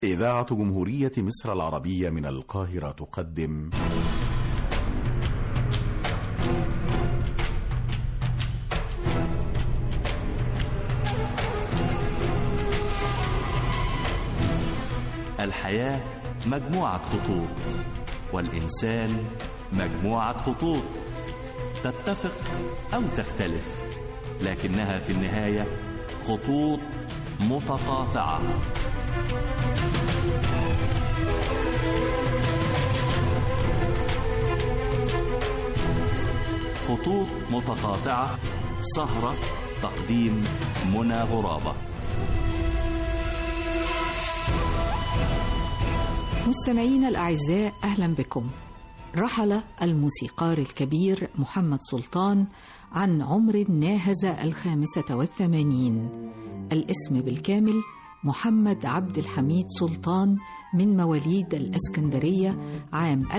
إذاعة جمهورية مصر العربية من القاهرة تقدم الحياة مجموعة خطوط والإنسان مجموعة خطوط تتفق أو تختلف لكنها في النهاية خطوط متقاطعة خطوط متقاطعة سهرة تقديم منى غرابة مستمعينا الأعزاء أهلا بكم رحل الموسيقار الكبير محمد سلطان عن عمر ناهز الخامسة والثمانين الاسم بالكامل محمد عبد الحميد سلطان من مواليد الأسكندرية عام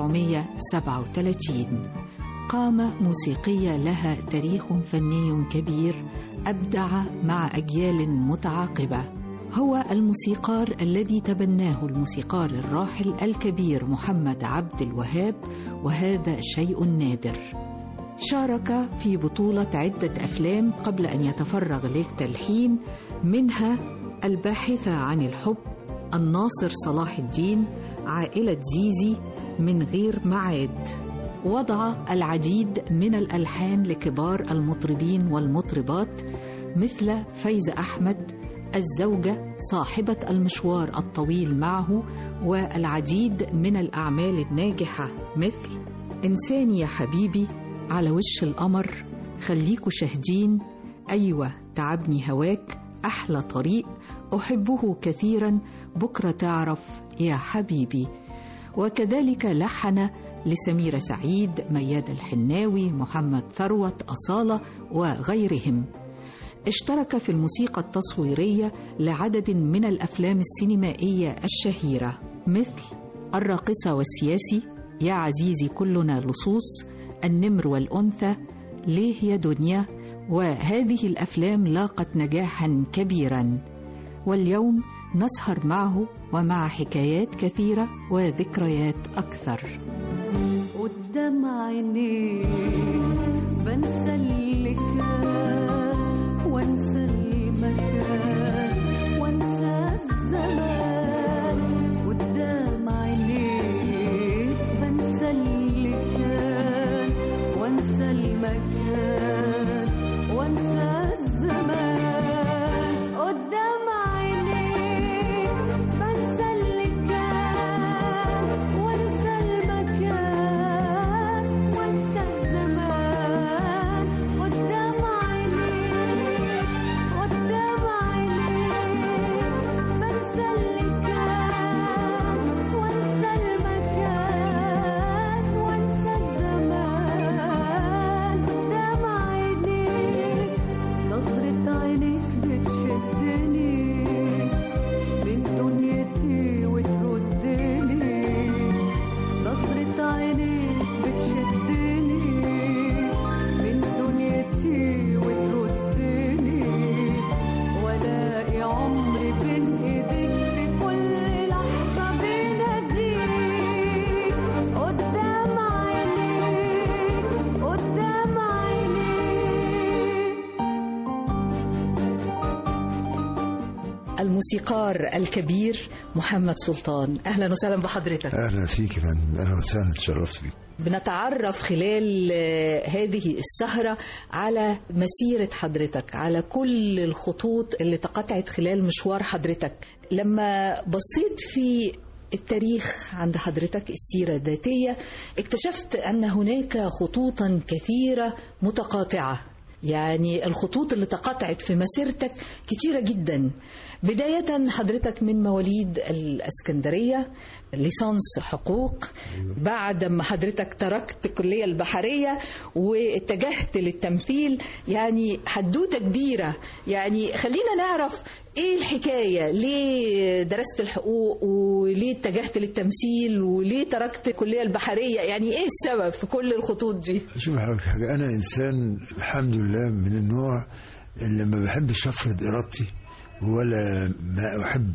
1937 قامة موسيقية لها تاريخ فني كبير أبدع مع أجيال متعاقبة هو الموسيقار الذي تبناه الموسيقار الراحل الكبير محمد عبد الوهاب وهذا شيء نادر شارك في بطولة عدة أفلام قبل أن يتفرغ للتلحين منها الباحثة عن الحب الناصر صلاح الدين عائلة زيزي من غير معاد وضع العديد من الألحان لكبار المطربين والمطربات مثل فايزة أحمد الزوجة صاحبة المشوار الطويل معه والعديد من الأعمال الناجحة مثل إنساني يا حبيبي على وش القمر خليكوا شاهدين أيوة تعبني هواك أحلى طريق أحبه كثيرا بكرة تعرف يا حبيبي وكذلك لحن لسميرة سعيد مياد الحناوي محمد ثروت أصالة وغيرهم اشترك في الموسيقى التصويرية لعدد من الأفلام السينمائية الشهيرة مثل الراقصة والسياسي يا عزيزي كلنا لصوص النمر والأنثى ليه يا دنيا وهذه الأفلام لاقت نجاحا كبيرا واليوم نسهر معه ومع حكايات كثيرة وذكريات أكثر قدام عيني بنسى اللي كان وانسى المكان وانسى الزمان قدام عيني بنسى اللي كان وانسى المكان وانسى الزمان قدام عيني بنسى اللي كان وانسى المكان وانسى الزمان قدام عيني قدام عيني بنسى اللي كان وانسى المكان وانسى الزمان قدام عيني نظرة عينيك بتشدني من دنيتي وتردني نظرة عينيك بتشدني من دنيتي وتردني والاقي عمري بين ايديك في كل لحظة بناديك قدام عينيك قدام عينيك الموسيقار الكبير محمد سلطان أهلا وسهلا بحضرتك اهلا فيك يا فندم اهلا وسهلا تشرفت بيك بنتعرف خلال آه، هذه السهرة على مسيرة حضرتك على كل الخطوط اللي تقطعت خلال مشوار حضرتك لما بصيت في التاريخ عند حضرتك السيرة الذاتية اكتشفت أن هناك خطوطا كثيرة متقاطعة يعني الخطوط اللي تقاطعت في مسيرتك كتيرة جدا بداية حضرتك من مواليد الأسكندرية ليسانس حقوق بعد ما حضرتك تركت الكلية البحرية واتجهت للتمثيل يعني حدوتة كبيرة يعني خلينا نعرف ايه الحكاية ليه درست الحقوق وليه اتجهت للتمثيل وليه تركت الكلية البحرية يعني ايه السبب في كل الخطوط دي شوف حضرتك حاجه انا انسان الحمد لله من النوع اللي ما بحبش افرض ارادتي ولا ما احب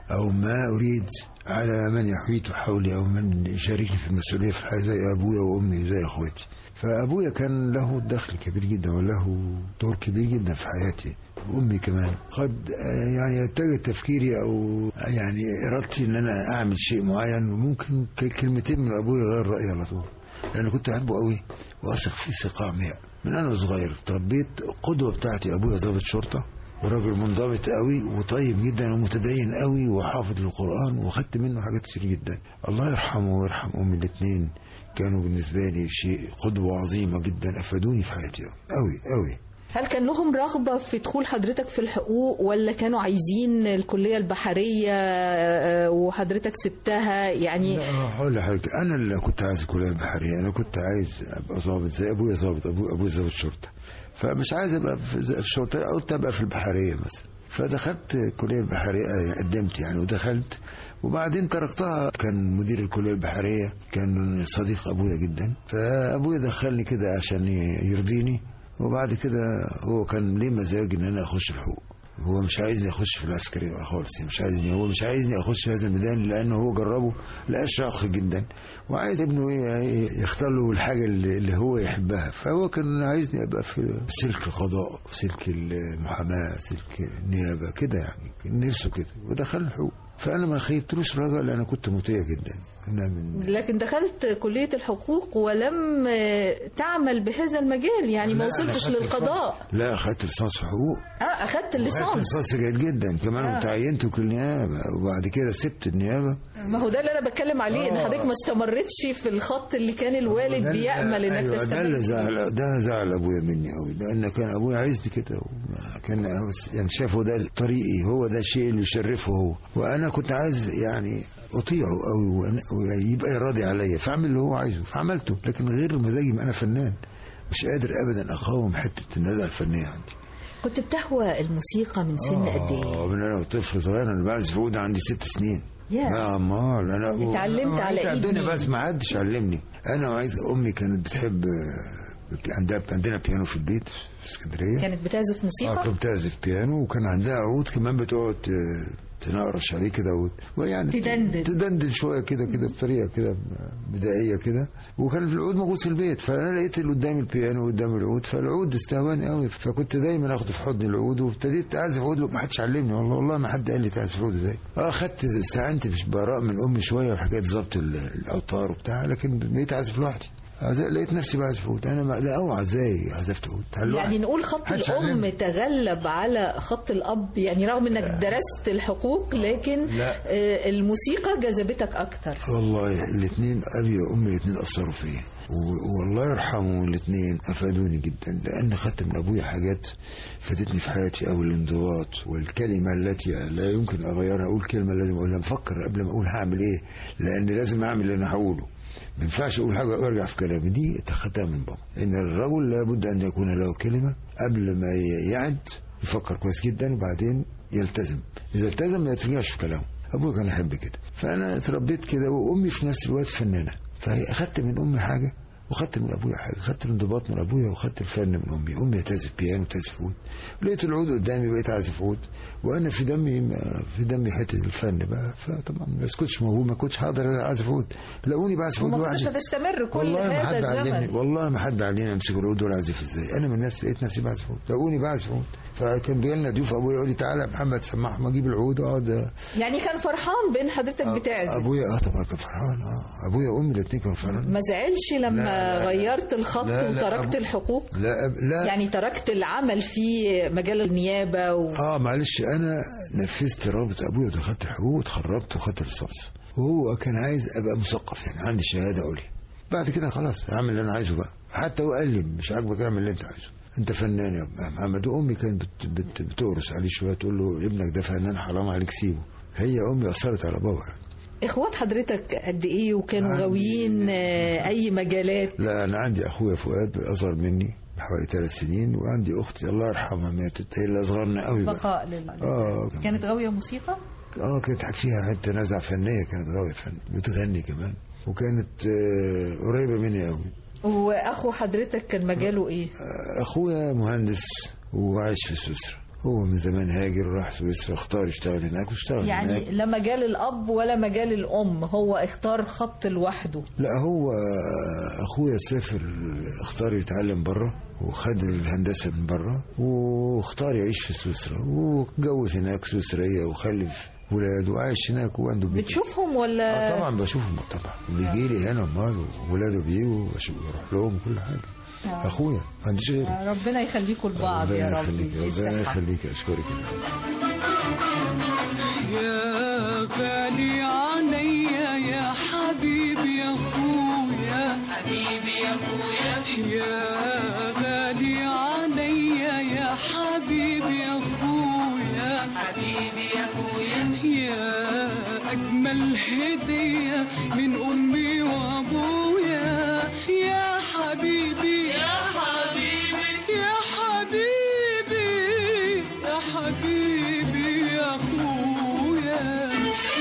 او ما اريد على من يحيط حولي او من يشاركني في المسؤوليه في الحياه زي ابويا وامي زي اخواتي فابويا كان له دخل كبير جدا وله دور كبير جدا في حياتي وامي كمان قد آه، يعني يتجه تفكيري او يعني ارادتي ان انا اعمل شيء معين وممكن ك- كلمتين من ابويا غير رايي على طول لان كنت احبه قوي واثق فيه ثقه عمياء من انا صغير تربيت القدوه بتاعتي ابويا ضابط شرطه وراجل منضبط قوي وطيب جدا ومتدين قوي وحافظ القران وخدت منه حاجات كتير جدا الله يرحمه ويرحم امي الاثنين كانوا بالنسبه لي شيء قدوه عظيمه جدا افادوني في حياتي قوي قوي هل كان لهم رغبة في دخول حضرتك في الحقوق ولا كانوا عايزين الكلية البحرية آه، وحضرتك سبتها يعني لا هقول لحضرتك انا اللي كنت عايز الكليه البحريه انا كنت عايز ابقى ضابط زي ابويا ضابط ابويا ابويا ضابط شرطه فمش عايز ابقى في في الشرطه قلت ابقى في البحريه مثلا فدخلت الكليه البحريه آه، قدمت يعني ودخلت وبعدين تركتها كان مدير الكليه البحريه كان صديق ابويا جدا فابويا دخلني كده عشان يرضيني وبعد كده هو كان ليه مزاج ان انا اخش الحقوق هو مش عايزني اخش في العسكريه خالص يعني مش عايزني هو مش عايزني اخش في هذا الميدان لانه هو جربه لقى شاق جدا وعايز ابنه ايه يختار له الحاجه اللي اللي هو يحبها فهو كان عايزني ابقى في سلك القضاء سلك المحاماه سلك النيابه كده يعني كان نفسه كده ودخل الحقوق فانا ما خيبتلوش رجاء لان كنت مطيع جدا انا من لكن دخلت كلية الحقوق ولم آه، تعمل بهذا المجال يعني ما لا، وصلتش أنا خدت للقضاء لا اخدت ليسانس في حقوق اه اخدت خدت الليسانس ليسانس جيد جدا كمان آه. وتعينت في النيابه وبعد كده سبت النيابه ما هو ده اللي انا بتكلم عليه ان آه. حضرتك ما استمرتش في الخط اللي كان الوالد ده اللي- بيأمل انك أيوة ده تستمر اللي فيه. زعل ده زعل ابويا مني قوي لان كان ابويا عايزني كده وما كان عاوز- يعني شافه ده طريقي هو ده الشيء اللي يشرفه هو وانا كنت عايز يعني اطيعه قوي وأنا- ويبقى راضي عليا فاعمل اللي هو عايزه فعملته لكن غير مزاجي ما انا فنان مش قادر ابدا اقاوم حته النزعه الفنيه عندي كنت بتهوى الموسيقى من سن قد ايه؟ اه من انا طفل صغير انا بعزف عود عندي ست سنين يا. يا امال انا اتعلمت أنا على وعيت إيد الدنيا مين؟ بس ما حدش علمني انا وعيت امي كانت بتحب آه، عندها عندنا بيانو في البيت في اسكندريه كانت بتعزف اه موسيقى؟ كنت بتعزف بيانو وكان عندها عود كمان بتقعد آه، تنقرش عليه كده وت- ويعني تدندن. تدندن شويه كده كده بطريقه كده بدائيه كده وكان العود موجود في البيت فانا لقيت اللي قدامي البيانو قدام العود فالعود استهواني قوي فكنت دايما اخده في حضن العود وابتديت اعزف عود ما حدش علمني والله والله ما حد قال لي تعزف عود ازاي اه خدت استعنت باراء من امي شويه وحكايه ضبط ال- الاوتار وبتاع لكن بقيت اعزف لوحدي عز- لقيت نفسي بعزف عود انا ما لا اوعى ازاي عزفت عود تعال يعني لوحدي. نقول خط محدش الأم علمني. تغلب على خط الأب يعني رغم إنك درست الحقوق لكن لا. آه، الموسيقى جذبتك أكتر والله الاثنين ابي وامي الاثنين اثروا فيا و- والله يرحمهم الاثنين افادوني جدا لان خدت من ابويا حاجات فادتني في حياتي او الانضباط والكلمه التي لا يمكن اغيرها اقول كلمه لازم اقولها بفكر قبل ما اقول هعمل ايه لان لازم اعمل اللي انا هقوله ما ينفعش اقول حاجه وارجع في كلامي دي اتخذتها من بابا ان الرجل لابد ان يكون له كلمه قبل ما يعد يفكر كويس جدا وبعدين يلتزم اذا التزم ما يترجعش في كلامه ابويا كان يحب كده فانا اتربيت كده وامي في نفس الوقت فنانه فاخدت من امي حاجه واخدت من ابويا حاجه خدت الانضباط من ابويا واخدت الفن من امي امي تعزف بيانو وتعزف عود لقيت العود قدامي بقيت اعزف عود وانا في دمي في دمي حته الفن بقى فطبعا ما كنتش موهوب ما كنتش هقدر اعزف عود لاقوني بعزف عود وما كنتش لوحدي هتستمر كل والله ما هذا حد علمني الزمن والله ما حد علمني امسك العود ولا اعزف ازاي انا من الناس لقيت نفسي بعزف عود لاقوني بعزف عود فكان بيجي لنا ضيوف ابويا يقول لي تعالى يا محمد سمعهم اجيب العود اقعد يعني كان فرحان بين حضرتك بتعزف ابويا اه طبعا كان فرحان اه ابويا وامي الاثنين كانوا فرحانين ما زعلش لما لا، لا. غيرت الخط لا، لا، وتركت أبو- الحقوق لا أب... لا يعني تركت العمل في مجال النيابة و... اه معلش انا نفذت رابط ابويا ودخلت الحقوق واتخرجت وخدت الليسانس وهو كان عايز ابقى مثقف يعني عندي شهاده عليا بعد كده خلاص اعمل اللي انا عايزه بقى حتى هو قال لي مش عاجبك اعمل اللي انت عايزه انت فنان يا أبو محمد وامي كانت بت بت بتقرص عليه شويه تقول له ابنك ده فنان حرام عليك سيبه هي امي اثرت على بابا يعني اخوات حضرتك قد ايه وكانوا عندي- غاويين آه، اي مجالات لا انا عندي اخويا فؤاد اصغر مني بحوالي ثلاث سنين وعندي اختي الله يرحمها ماتت هي اللي اصغرنا قوي بقى بقاء لله اه كانت غاوية موسيقى اه كانت فيها حته نزعه فنيه كانت غاويه فن بتغني كمان وكانت آه، قريبه مني قوي واخو حضرتك كان مجاله ايه اخويا مهندس وعايش في سويسرا هو من زمان هاجر وراح سويسرا اختار يشتغل هناك واشتغل يعني هناك لا مجال الاب ولا مجال الام هو اختار خط لوحده لا هو اخويا سافر اختار يتعلم بره وخد الهندسه من بره واختار يعيش في سويسرا واتجوز هناك سويسريه وخلف ولاده وعايش هناك وعنده بيت بتشوفهم ولا آه طبعا بشوفهم طبعا بيجي لي هنا امال ولاده بيجوا وأشوف- واروح لهم وكل حاجه آه. اخويا ما عنديش غيره ربنا يخليكم لبعض يا ربنا رب يخليك يديه ربنا الصحة. يخليك اشكرك يا غالي عليا يا حبيبي يا اخويا حبيبي يا اخويا يا غالي عليا يا حبيبي يا اخويا حبيبي يا اخويا يا اجمل هديه من امي وابويا يا حبيبي يا حبيبي يا حبيبي يا حبيبي يا اخويا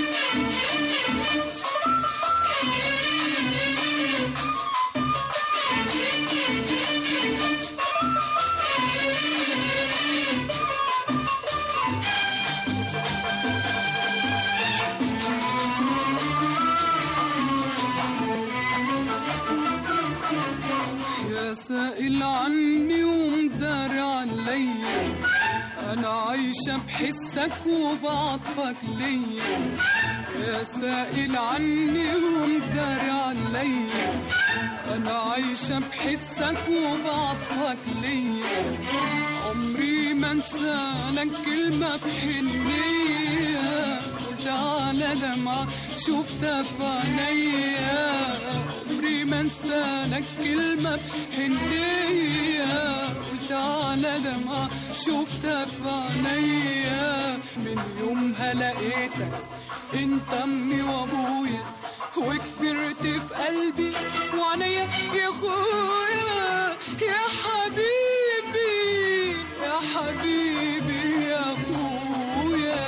يا سائل عني ومدار عليا انا عايشة بحسك وبعطفك ليا يا سائل عني ومدار عليا انا عايشة بحسك وبعطفك ليا عمري ما انسى لك كلمة بحنية قلت على دمعة شفتها في عينيا عمري ما انسى لك كلمة بحنية قلت على دمعة شفتها في عينيا من يومها لقيتك انت امي وابويا وكبرت في قلبي وعينيا يا اخويا يا حبيبي يا حبيبي يا اخويا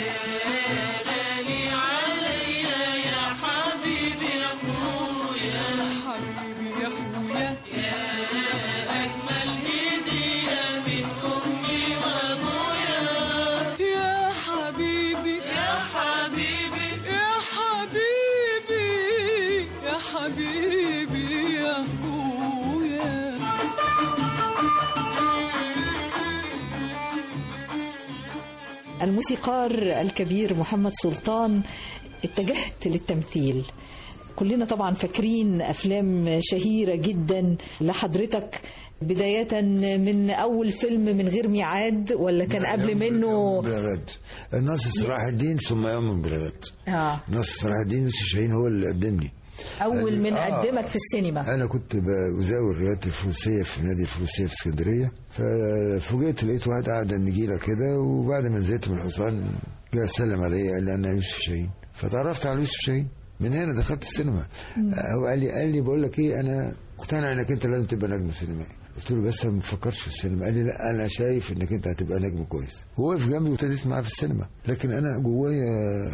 غالي عليا يا حبيبي يا اخويا حبيبي يا اخويا يا اجمل هديه من امي وابويا يا حبيبي يا حبيبي يا حبيبي يا حبيبي يا اخويا الموسيقار الكبير محمد سلطان اتجهت للتمثيل كلنا طبعا فاكرين افلام شهيره جدا لحضرتك بدايه من اول فيلم من غير ميعاد ولا كان قبل منه بلغد الناصر صلاح الدين ثم يوم بلغد اه ناصر صلاح الدين يوسف شاهين هو اللي قدمني اول من آه. قدمك في السينما انا كنت بزاول الروايات الفروسيه في نادي الفروسيه في اسكندريه ففوجئت لقيت واحد قاعد على النجيله كده وبعد ما نزلت من الحصان جه سلم عليا قال لي انا يوسف شاهين فتعرفت على يوسف شاهين من هنا دخلت السينما آه، هو قال لي قال لي بقول لك ايه انا مقتنع انك انت لازم تبقى نجم سينمائي قلت له بس أنا ما بفكرش في السينما قال لي لا انا شايف انك انت هتبقى نجم كويس هو وقف جنبي وابتديت معاه في السينما لكن انا جوايا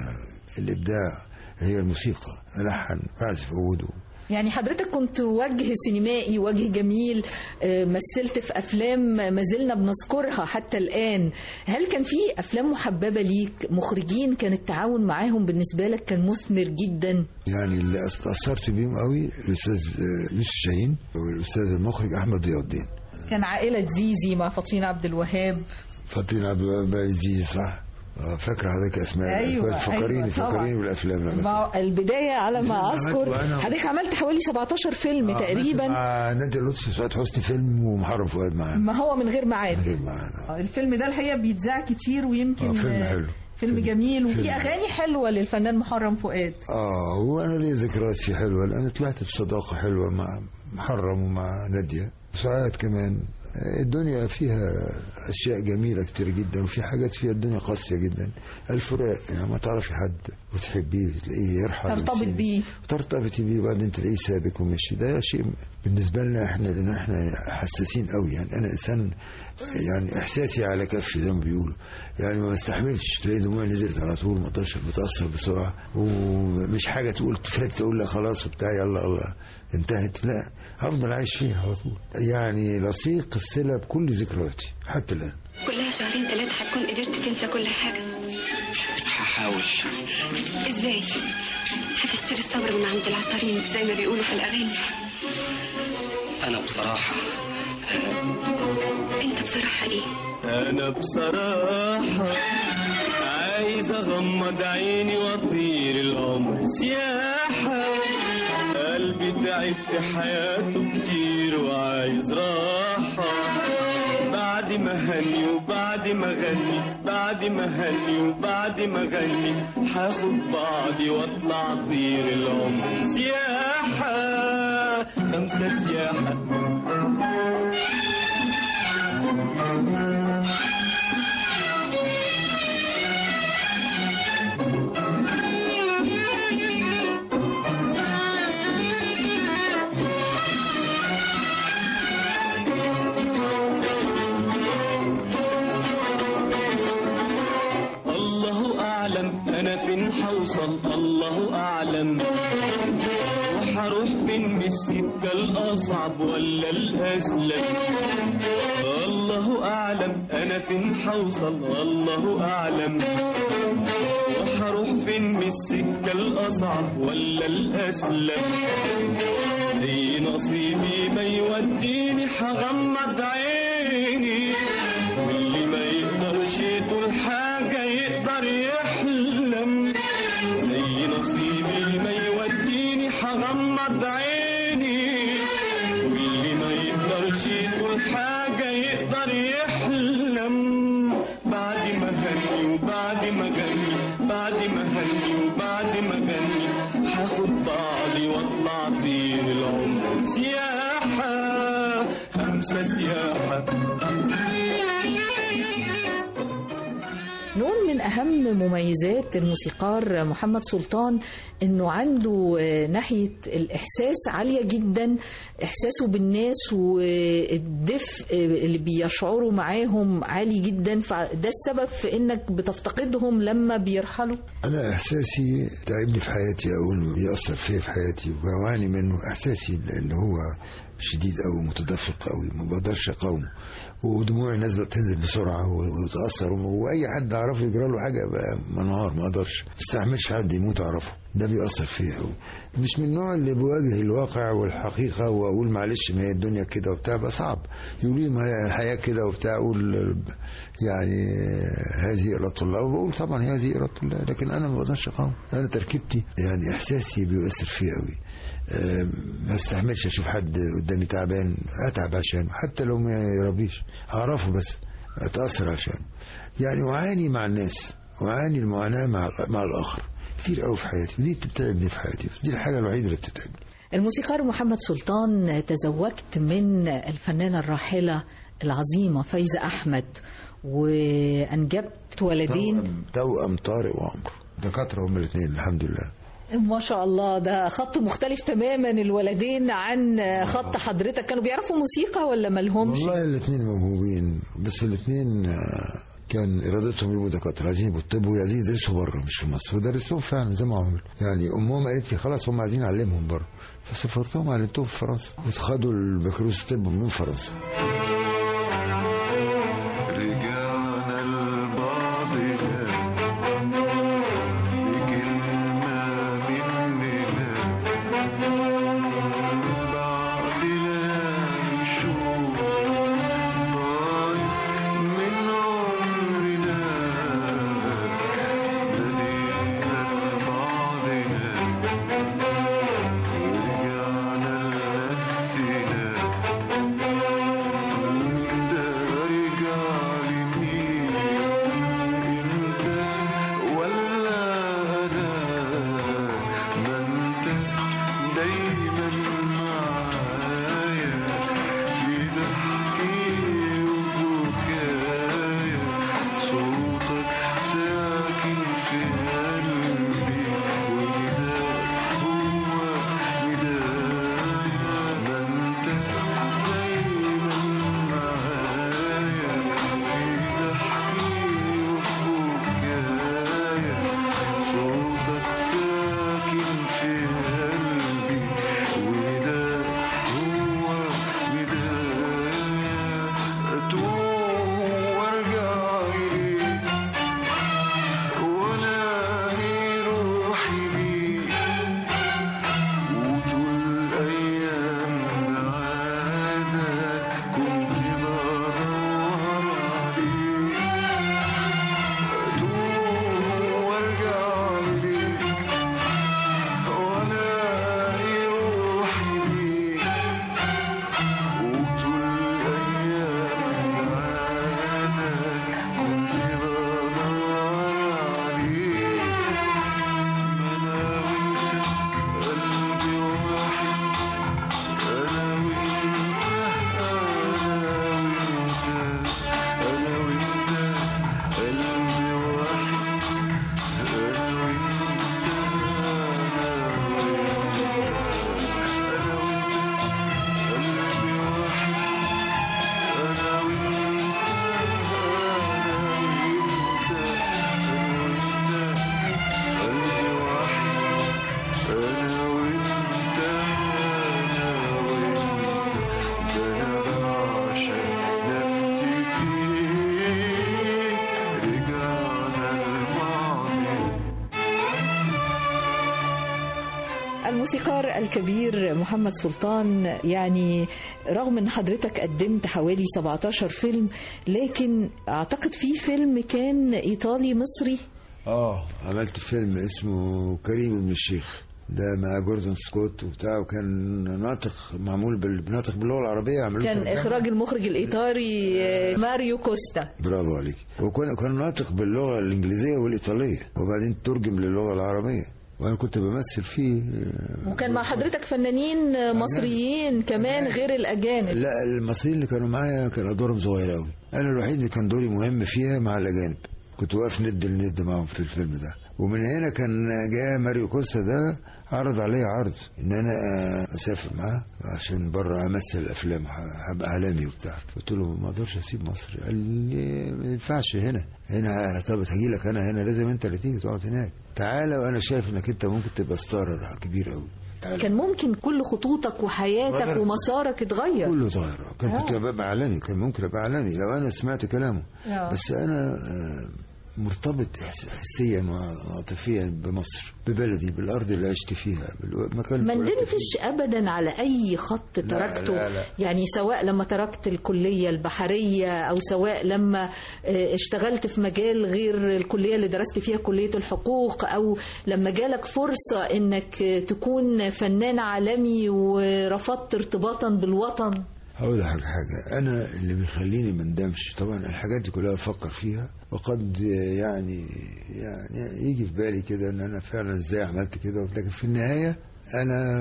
الابداع هي الموسيقى الحن بعزف عود يعني حضرتك كنت وجه سينمائي وجه جميل آه، مثلت في افلام ما زلنا بنذكرها حتى الان هل كان في افلام محببه ليك مخرجين كان التعاون معاهم بالنسبه لك كان مثمر جدا يعني اللي تأثرت بيهم قوي الأستاذ آه، يوسف شاهين والأستاذ المخرج أحمد ضياء الدين كان عائله زيزي مع فطين عبد الوهاب فاطين عبد الوهاب عزيز صح آه، فاكر حضرتك أسماء أيوة، الأفلام. فكريني أيوة، طبعا. فكريني بالأفلام لما مع البدايه على ما عملت اذكر وأنا- حضرتك عملت حوالي 17 فيلم آه، تقريبا مع نادي لطفي وسعاد حسني فيلم ومحرم فؤاد معانا ما هو من غير ميعاد غير معانا الفيلم ده الحقيقه بيتذاع كتير ويمكن آه، فيلم حلو. فيلم فيلم- جميل وفي فيلم اغاني حلوه للفنان محرم فؤاد اه وانا لي ذكريات فيه حلوه لان طلعت بصداقه حلوه مع محرم ومع ناديه سعاد كمان آه، الدنيا فيها اشياء جميله كتير جدا وفي حاجات فيها الدنيا قاسيه جدا الفراق يعني ما تعرفي حد وتحبيه تلاقيه يرحل ترتبط وتسيبه. بيه. ترتبطي بيه وبعدين تلاقيه سابك ومشي ده شيء بالنسبه لنا احنا لان احنا حساسين قوي يعني انا انسان يعني احساسي على كفي زي ما بيقولوا يعني ما بستحملش تلاقي دموعي نزلت على طول ما اقدرش بتاثر بسرعه ومش حاجه تقول تفات تقول لا خلاص وبتاع يلا الله انتهت لا هفضل عايش فيها على طول يعني لصيق الصله بكل ذكرياتي حتى الان كلها شهرين ثلاثة تنسى كل حاجة هحاول ازاي هتشتري الصبر من عند العطارين زي ما بيقولوا في الأغاني انا بصراحة انت بصراحة ايه أنا بصراحة عايز أغمض عيني وأطير العمر سياحة قلبي تعب في حياته كتير وعايز راحة بعد ما هني وبعد ما غني بعد ما هني وبعد ما غني هاخد بعضي واطلع اطير العمر سياحة خمسة سياحة الله أعلم أنا فين حوصل الله أعلم وحروح فين من السكة الأصعب ولا الأسلم الله أعلم أنا فين حوصل الله أعلم وحروح فين من السكة الأصعب ولا الأسلم زي نصيبي ما يوديني هغمض عيني واللي ما يقدرش طول حاجة يقدر يحلم زي نصيبي ما يوديني هغمض عيني واللي ما يقدرش طول حاجة يقدر يحلم بعد ما هني وبعد ما غني بعد ما هني وبعد ما غني هاخد بعضي واطلع طير العمر سياحة خمسة سياحة نقول من أهم مميزات الموسيقار محمد سلطان أنه عنده آه، ناحية الإحساس عالية جدا إحساسه بالناس والدفء اللي بيشعروا معاهم عالي جدا فده السبب في أنك بتفتقدهم لما بيرحلوا انا احساسي تعبني في حياتي او بيأثر فيا في حياتي وبعاني منه احساسي اللي هو شديد قوي متدفق قوي ما بقدرش اقاومه ودموعي نازله تنزل بسرعه وتاثر واي حد اعرفه يجرى له حاجه بقى منهار ما اقدرش ما استحملش حد يموت اعرفه ده بيأثر فيا قوي مش من النوع اللي بواجه الواقع والحقيقه واقول معلش ما هي الدنيا كده وبتاع بقى صعب يقولوا لي ما هي الحياه كده وبتاع اقول يعني هذه اراده الله وبقول طبعا هذه اراده الله لكن انا ما بقدرش اقاوم انا تركيبتي يعني احساسي بيؤثر فيا قوي أه، ما استحملش اشوف حد قدامي تعبان اتعب عشانه حتى لو ما يربيش اعرفه بس اتاثر عشانه يعني اعاني مع الناس اعاني المعاناه مع مع الاخر كتير قوي في حياتي ودي بتتعبني في حياتي دي الحاجه الوحيده اللي بتتعبني الموسيقار محمد سلطان تزوجت من الفنانة الراحلة العظيمة فايزة أحمد وأنجبت ولدين توأم, توأم طارق وعمرو دكاتره هم الاثنين الحمد لله ما شاء الله ده خط مختلف تماما الولدين عن خط حضرتك كانوا بيعرفوا موسيقى ولا مالهمش والله الاثنين موهوبين بس الاثنين كان ارادتهم يبقوا دكاتره عايزين يبقوا الطب وعايزين يدرسوا بره مش في مصر ودرستهم فعلا زي ما عملوا يعني امهم قالت لي خلاص هم عايزين نعلمهم بره فسافرتهم علمتهم في فرنسا وخدوا البكالوريوس طب من فرنسا رجعنا لبعضنا بكلمة مننا بعدنا نشوف ضايع من عمرنا بدينا لبعضنا ورجعنا لنفسنا الموسيقار الكبير محمد سلطان يعني رغم ان حضرتك قدمت حوالي 17 فيلم لكن اعتقد في فيلم كان ايطالي مصري اه عملت فيلم اسمه كريم بن الشيخ ده مع جوردن سكوت وبتاع وكان ناطق معمول بال... بناطق باللغه العربيه عملوه كان ترجمة. اخراج المخرج الايطالي آه، ماريو كوستا برافو عليك وكان كان ناطق باللغه الانجليزيه والايطاليه وبعدين ترجم للغه العربيه وانا كنت بمثل فيه وكان مع حضرتك فنانين مصريين كمان غير الاجانب لا المصريين اللي كانوا معايا كان ادوارهم صغيره قوي انا الوحيد اللي كان دوري مهم فيها مع الاجانب كنت واقف ند لند معاهم في الفيلم ده ومن هنا كان جاء ماريو كوستا ده عرض عليا عرض ان انا اسافر معاه عشان بره امثل افلام هبقى اعلامي وبتاع قلت له ما اقدرش اسيب مصر قال لي ما ينفعش هنا هنا طب هجي لك انا هنا لازم انت اللي تيجي تقعد هناك تعالى وانا شايف انك انت ممكن تبقى ستار كبير قوي تعالى. كان ممكن كل خطوطك وحياتك غير. ومسارك اتغير كله ظاهر كان كنت آه. ابقى اعلامي كان ممكن ابقى اعلامي لو انا سمعت كلامه آه. بس انا آه، مرتبط إحس- حسيا وعاطفيا بمصر ببلدي بالارض اللي عشت فيها بالمكان ما اللي اتولدت ندمتش ابدا على اي خط تركته لا، لا. يعني سواء لما تركت الكليه البحريه او سواء لما آه، اشتغلت في مجال غير الكليه اللي درست فيها كليه الحقوق او لما جالك فرصه انك آه، تكون فنان عالمي ورفضت ارتباطا بالوطن هقول لك حاجة أنا اللي بيخليني ما ندمش طبعا الحاجات دي كلها أفكر فيها وقد يعني يعني يجي في بالي كده إن أنا فعلا إزاي عملت كده لكن في النهاية أنا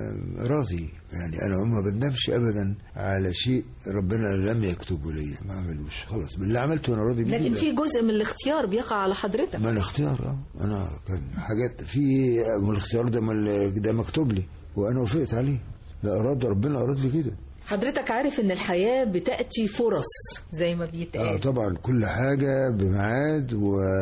راضي يعني أنا ما بندمش أبدا على شيء ربنا لم يكتبه لي ما عملوش خلاص باللي عملته أنا راضي بيه لكن في جزء من الاختيار بيقع على حضرتك ما الاختيار اه انا كان حاجات في من الاختيار ده من ده مكتوب لي وانا وافقت عليه لا اراد ربنا اراد لي كده حضرتك عارف ان الحياه بتاتي فرص زي ما اه بيتقال طبعا كل حاجة بميعاد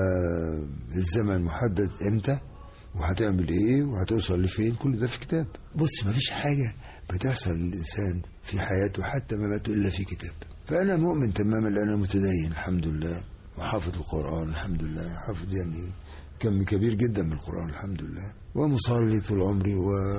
والزمن محدد امتى وهتعمل ايه وهتوصل لفين كل ده في كتاب بص مفيش حاجة بتحصل للإنسان في حياته حتى ما مات إلا في كتاب فأنا مؤمن تماما لأن أنا متدين الحمد لله وحافظ القرآن الحمد لله حافظ يعني كم كبير جدا من القرآن الحمد لله ومصلي طول عمري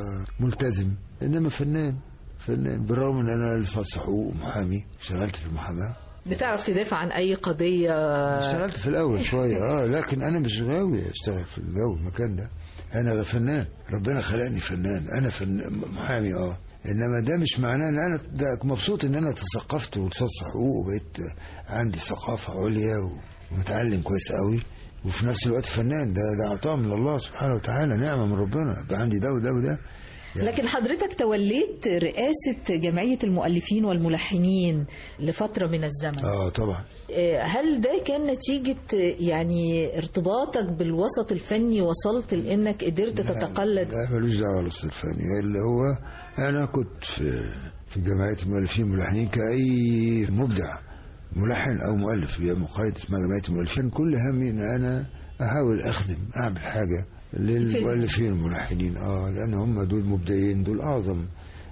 وملتزم إنما فنان فنان بالرغم ان انا لصالح حقوق ومحامي اشتغلت في المحاماه بتعرف تدافع عن اي قضيه اشتغلت في الاول شويه اه لكن انا مش غاوي اشتغل في الجو المكان ده انا فنان ربنا خلقني فنان انا فن محامي اه انما ده مش معناه ان انا ده مبسوط ان انا تثقفت وتصص حقوق وبقيت عندي ثقافه عليا ومتعلم كويس قوي وفي نفس الوقت فنان ده ده عطاء من الله سبحانه وتعالى نعمه من ربنا يبقى عندي ده وده وده لكن حضرتك توليت رئاسة جمعية المؤلفين والملحنين لفترة من الزمن اه طبعا آه، هل ده كان نتيجة آه، يعني ارتباطك بالوسط الفني وصلت لأنك قدرت تتقلد لا ملوش دعوه بالوسط الفني اللي هو انا كنت في في جمعيه المؤلفين والملحنين كاي مبدع ملحن او مؤلف هي مقايضه اسمها جمعيه المؤلفين كل همي ان انا احاول اخدم اعمل حاجه للمؤلفين والملحنين اه لان هم دول مبدعين دول اعظم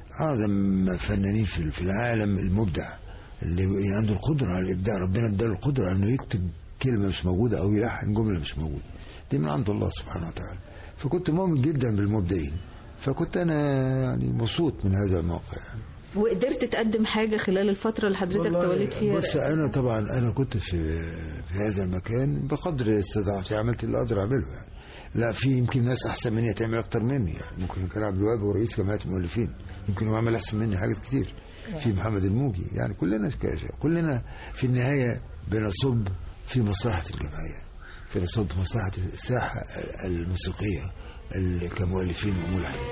اعظم فنانين في في العالم المبدع اللي عنده القدره على الابداع ربنا اداله القدره انه يكتب كلمه مش موجوده او يلحن جمله مش موجوده دي من عند الله سبحانه وتعالى فكنت مؤمن جدا بالمبدعين فكنت انا يعني مبسوط من هذا الموقع يعني وقدرت تقدم حاجة خلال الفترة اللي حضرتك والله توليت فيها بص انا طبعا انا كنت في في هذا المكان بقدر استطاعتي عملت اللي اقدر اعمله يعني لا في يمكن ناس احسن مني تعمل اكتر مني يعني ممكن كان عبد الوهاب هو رئيس جمعيه المؤلفين يمكن هو عمل احسن مني حاجات كتير في محمد الموجي يعني كلنا كلنا في النهايه بنصب في مصلحه الجمعيه في نصب في مصلحه الساحه الموسيقيه ال- كمؤلفين وملحنين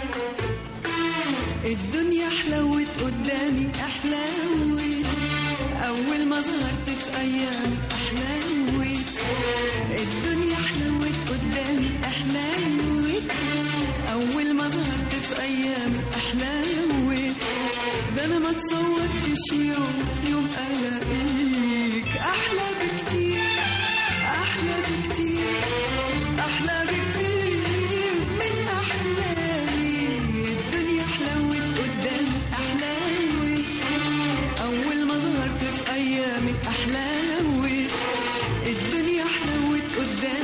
الدنيا حلوت قدامي احلوت اول ما ظهرت في ايامي احلوت الدنيا حلوت قدامي احلوت اول ما ظهرت في ايامي احلوت ده انا ما تصورتش يوم يوم الاقيك احلى بكتير احلى بكتير احلى بكتير من احلامي الدنيا حلوت قدامي احلوت اول ما ظهرت في ايامي احلوت الدنيا حلوت قدامي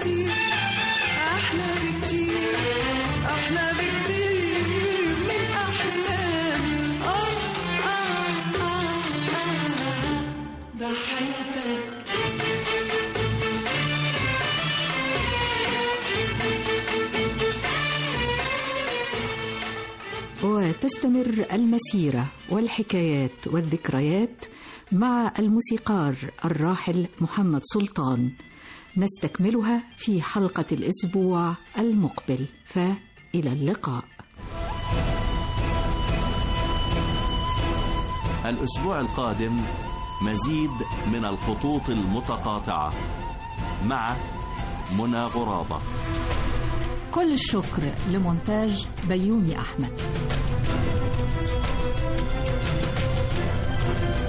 بكتير أحلى بكتير أحلى بكتير من أحلامي آه آه آه آه بحبك وتستمر المسيرة والحكايات والذكريات مع الموسيقار الراحل محمد سلطان نستكملها في حلقة الأسبوع المقبل فإلى اللقاء الأسبوع القادم مزيد من الخطوط المتقاطعة مع منى غرابة كل الشكر لمونتاج بيومي أحمد